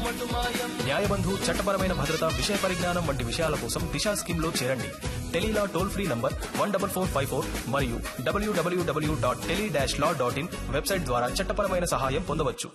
న్యాయబంధు చట్టపరమైన భద్రత విషయ పరిజ్ఞానం వంటి విషయాల కోసం దిశా స్కీమ్ లో చేరండి tele law toll free number one double four five four మరియు W W W dot tele dash law dot in website ద్వారా చట్టపరమైన సహాయం పొందవచ్చు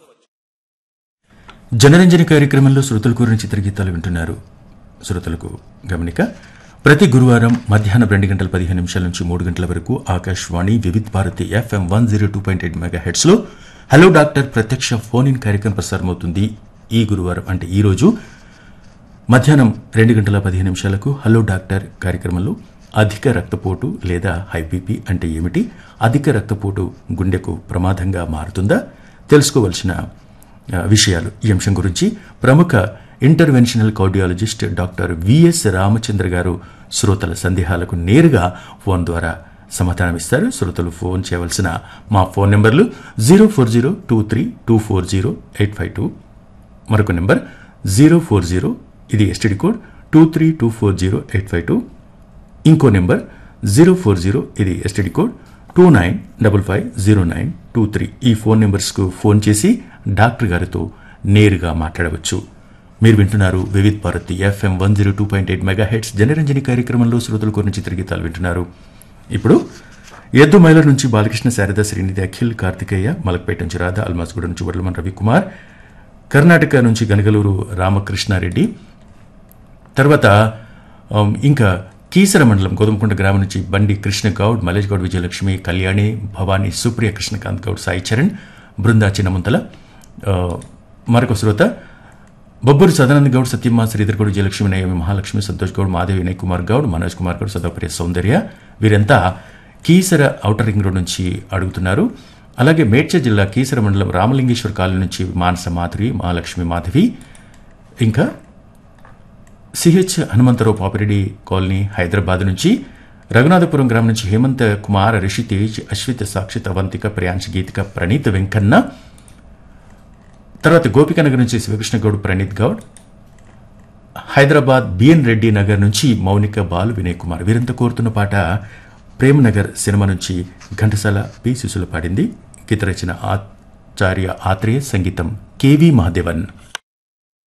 జనరంజని కార్యక్రమంలో శ్రోతల గురించి చిత్రగీతాలు వింటున్నారు శ్రోతలకు గమనిక ప్రతి గురువారం మధ్యాహ్నం రెండు గంటల పదిహేను నిమిషాల నుంచి మూడు గంటల వరకు Akashvani Vividh Bharati FM one zero two point eight mega హెడ్స్లో హలో డాక్టర్ ప్రత్యక్ష ఫోన్ ఇన్ కార్యక్రమం ప్రసారమవుతుంది ఈ గురువారం అంటే ఈ రోజు మధ్యాహ్నం రెండు గంటల పదిహేను నిమిషాలకు హలో డాక్టర్ కార్యక్రమంలో అధిక రక్తపోటు లేదా హై బీపీ అంటే ఏమిటి అధిక రక్తపోటు గుండెకు ప్రమాదంగా మారుతుందా తెలుసుకోవలసిన ఆ, విషయాలు ఈ అంశం గురించి ప్రముఖ interventional cardiologist doctor V S Ramachandra garu శ్రోతల సందేహాలకు నేరుగా ఫోన్ ద్వారా సమాధానమిస్తారు శ్రోతలు ఫోన్ చేయవలసిన మా ఫోన్ నెంబర్లు zero four zero two three two four zero eight five two మరొక నెంబర్ జీరో ఫోర్ జీరో ఇది STD code two three two four zero eight five two ఇంకో నెంబర్ జీరో ఫోర్ జీరో ఇది STD code two nine double five zero nine two three ఈ phone నెంబర్స్కు phone చేసి doctor గారితో నేరుగా మాట్లాడవచ్చు మీరు వింటున్నారు Vividh Bharati FM one zero two point eight mega heads Janaranjani కార్యక్రమంలో శ్రోతల కొన్ని చిత్రగీతాలు వింటున్నారు ఇప్పుడు ఎద్దు మైల నుంచి బాలకృష్ణ శారద శ్రీనిధి అఖిల్ కార్తికేయ మలక్పేట నుంచి రాధ అల్మాస్గూడ నుంచి వడ్లమన్ రవికుమార్ కర్ణాటక నుంచి గనగలూరు రామకృష్ణారెడ్డి తర్వాత ఆమ్, ఇంకా కీసర మండలం గోధుమకుంట గ్రామం నుంచి బండి కృష్ణ గౌడ్ మలేష్ గౌడ్ విజయలక్ష్మి కళ్యాణి భవానీ సుప్రియ కృష్ణకాంత్ గౌడ్ సాయి చరణ్ బృందా చిన్నముంతల ఆ, మరొక శ్రోత బొబ్బూరు సదానంద గౌడ్ సత్యమ్మ శ్రీధర్ గౌడ్ విజయలక్ష్మి నయమి మహాలక్ష్మి సంతోష్ గౌడ్ మాధవి వినయ్ కుమార్ గౌడ్ మనోజ్ కుమార్ గౌడ్ సదాప్రియ సౌందర్య వీరంతా కీసర ఔటర్ రింగ్ రోడ్ నుంచి అడుగుతున్నారు అలాగే మేడ్చల్ జిల్లా కీసర మండలం రామలింగేశ్వర్ కాలనీ నుంచి మానస మాధవి మహాలక్ష్మి మాధవి ఇంకా సిహెచ్ హనుమంతరావు పాపిరెడ్డి కాలనీ హైదరాబాద్ నుంచి రఘునాథపురం గ్రామం నుంచి హేమంత్ కుమార్ రిషితేజ్ అశ్విత్ సాక్షిత్ అవంతిక ప్రియాంశ్ గీతిక ప్రణీత్ వెంకన్న తర్వాత గోపికనగర్ నుంచి శివకృష్ణ గౌడ్ ప్రణీత్ గౌడ్ హైదరాబాద్ బిఎన్ రెడ్డి నగర్ నుంచి మౌనిక బాలు వినయ్ కుమార్ వీరంతా కోరుతున్న పాట ప్రేమనగర్ సినిమా నుంచి ఘంటసాల పి శిశులు పాడింది గీత రచన ఆచార్య ఆత్రేయ సంగీతం కెవి మహాదేవన్